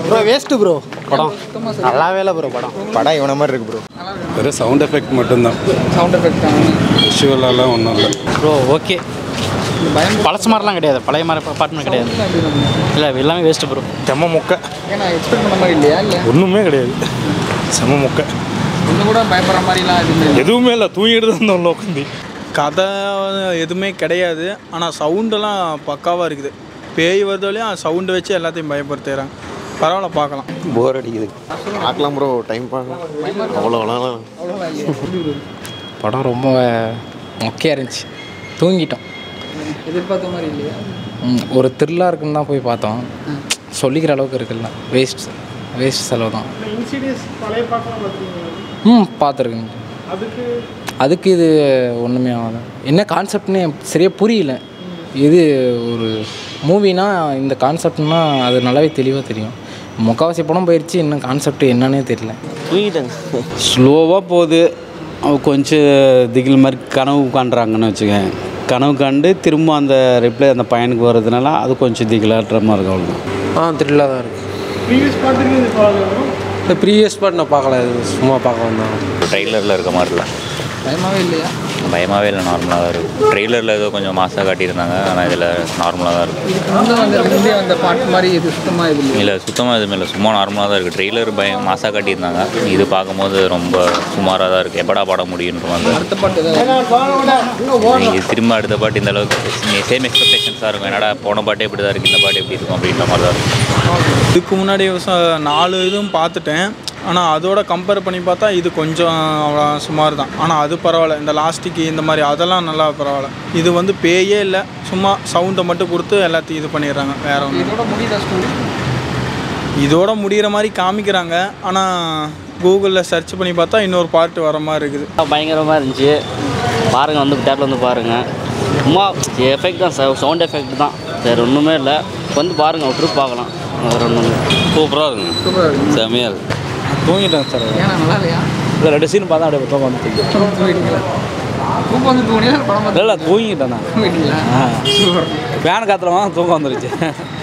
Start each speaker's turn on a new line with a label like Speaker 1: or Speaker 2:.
Speaker 1: Bro waste bro படம் நல்லாவே இல்லை ப்ரோ படம் படம் இவன மாதிரி இருக்கு ப்ரோ
Speaker 2: வெறும் சவுண்ட் எஃபெக்ட் மட்டும்தான்
Speaker 3: சவுண்ட் எஃபெக்ட் தான்
Speaker 2: விஷுவலாலாம் ஒன்றும் இல்லை
Speaker 4: ப்ரோ ஓகே
Speaker 3: பயம்
Speaker 4: பழசு மாதிரிலாம் கிடையாது பழைய மாதிரி அப்பார்ட்மெண்ட் கிடையாது இல்லை எல்லாமே வேஸ்ட்டு ப்ரோ
Speaker 1: செம்ம முக்கை
Speaker 3: ஏன்னா எக்ஸ்பெக்ட் பண்ண மாதிரி இல்லையா இல்லை
Speaker 1: ஒன்றுமே கிடையாது செம்ம முக்கை
Speaker 3: இன்னும் கூட பயப்படுற மாதிரிலாம் எதுவுமே இல்லை
Speaker 1: எதுவுமே இல்லை தூங்கிட்டு தான் இருந்தோம் உட்காந்து
Speaker 5: கதை எதுவுமே கிடையாது ஆனால் சவுண்டெல்லாம் பக்காவாக இருக்குது பேய் வருதோலையும் சவுண்டு வச்சு எல்லாத்தையும் பயப்படுத்துகிறாங்க பரவாயில்ல பார்க்கலாம்
Speaker 1: போர் அடிக்குது பார்க்கலாம் ப்ரோ டைம் பார்க்கலாம் அவ்வளோலாம்
Speaker 3: அவ்வளோதான் இல்லையா எப்படி bro?
Speaker 6: படம் ரொம்ப மொக்கையாக இருந்துச்சு தூங்கிட்டோம்
Speaker 3: எதிர்பார்த்த மாதிரி இல்லையா
Speaker 6: ம், ஒரு த்ரில்லாக இருக்குன்னு தான் போய் பார்த்தோம் சொல்லிக்கிற அளவுக்கு இருக்குல்ல வேஸ்ட் வேஸ்ட் செலவு தான் ம் பார்த்துருக்குங்க அதுக்கு இது ஒன்றுமே ஆகாது என்ன கான்செப்ட்னே சரியாக புரியல இது ஒரு மூவினா இந்த கான்செப்ட்னா அது நல்லாவே தெளிவாக தெரியும் முக்கால்வாசி படம் போயிடுச்சு இன்னும் கான்செப்ட் என்னன்னே தெரியல
Speaker 7: ஸ்லோவாக போகுது அவ கொஞ்சம் திகில் மாதிரி கனவு காண்றாங்கன்னு வச்சுக்கேன் கனவு கண்டு திரும்ப அந்த ரிப்ளை அந்த பையனுக்கு வர்றதுனால அது கொஞ்சம் திகிலாட்டுற மாதிரி இருக்கும் அவ்வளோதான்
Speaker 8: ஆ த்ரில்லாக தான் இருக்குது இல்லை ப்ரீவியஸ் பார்ட் நான் பார்க்கல இது சும்மா பார்க்க வந்தேன்
Speaker 9: ட்ரெய்லரில் இருக்க மாதிரி இல்லை
Speaker 3: பயமாவே இல்லையா
Speaker 9: பயமாகவே இல்லை நார்மலாக தான் இருக்கும் ட்ரெய்லரில் ஏதோ கொஞ்சம் மாசாக காட்டியிருந்தாங்க ஆனால் இதில் நார்மலாக தான் இருக்கும்
Speaker 3: இதுக்கு முன்னே வந்த முந்தைய வந்த பாட்டு மாதிரி இது சுத்தமாக இது இல்லையா
Speaker 9: இல்லை சுத்தமாக எதுவுமே இல்லை சும்மா நார்மலாக தான் இருக்குது ட்ரெய்லர் பயம் மாசாக காட்டியிருந்தாங்க இது பார்க்கும்போது ரொம்ப சுமாராக தான் இருக்குது எப்படா பாட முடியுன்ற மாதிரி
Speaker 3: அடுத்த பாட்டு ஏதாவது
Speaker 9: இது திரும்ப அடுத்த பாட்டு இந்த அளவுக்கு சேம் எக்ஸ்பெக்டேஷன்ஸாக இருக்கும் என்னடா போன பாட்டே இப்படி தான் இருக்குது இந்த பாட்டு எப்படி இருக்கும் அப்படின்ற மாதிரி தான் இருக்கும்
Speaker 5: இதுக்கு முன்னாடி ச- நாலு இதுவும் பார்த்துட்டேன் ஆனால் அதோட கம்பேர் பண்ணி பார்த்தா இது கொஞ்சம் அவ்வளோ சுமார் தான் ஆனால் அது பரவாயில்ல இந்த லாஸ்டிக்கு இந்த மாதிரி அதெல்லாம் நல்லா பரவாயில்ல இது வந்து பேயே இல்லை சும்மா சவுண்டை மட்டும் கொடுத்து எல்லாத்தையும் இது பண்ணிடுறாங்க வேற ஒன்று
Speaker 3: இதோட முடியுதா ஸ்டோரி
Speaker 5: இதோட முடிகிற மாதிரி காமிக்கிறாங்க ஆனால் கூகுளில் சர்ச் பண்ணி பார்த்தா இன்னொரு பார்ட் வர மாதிரி இருக்குது
Speaker 4: பயங்கரமாக இருந்துச்சு பாருங்கள் வந்து தேட்டரில் வந்து பாருங்கள் சும்மா எஃபெக்ட் தான் சவுண்ட் எஃபெக்ட் தான் வேறு ஒன்றுமே இல்லை வந்து பாருங்கள் ஒரு ட்ரிப் பார்க்கலாம் வேறு ஒன்றும்
Speaker 7: சூப்பராக இருக்குங்க
Speaker 3: சூப்பராக இருக்கு
Speaker 7: செமையாக இருக்குது
Speaker 4: தூங்கிட்டேன் சார்
Speaker 3: ஏன்னா நல்லா இல்லையா
Speaker 4: இல்லை ரெண்டு சீன் பார்த்தா அப்படியே தூக்கம் வந்து
Speaker 3: தூங்கிட்டீங்களா தூக்கம் வந்து தூங்கினீங்களா படம் பார்த்து
Speaker 4: இல்லை தூங்கிட்டேன் நான்
Speaker 3: தூங்கிட்டீங்களா சூப்பர்
Speaker 4: ஃபேன் காத்துறவன் தூக்கம் வந்துருச்சு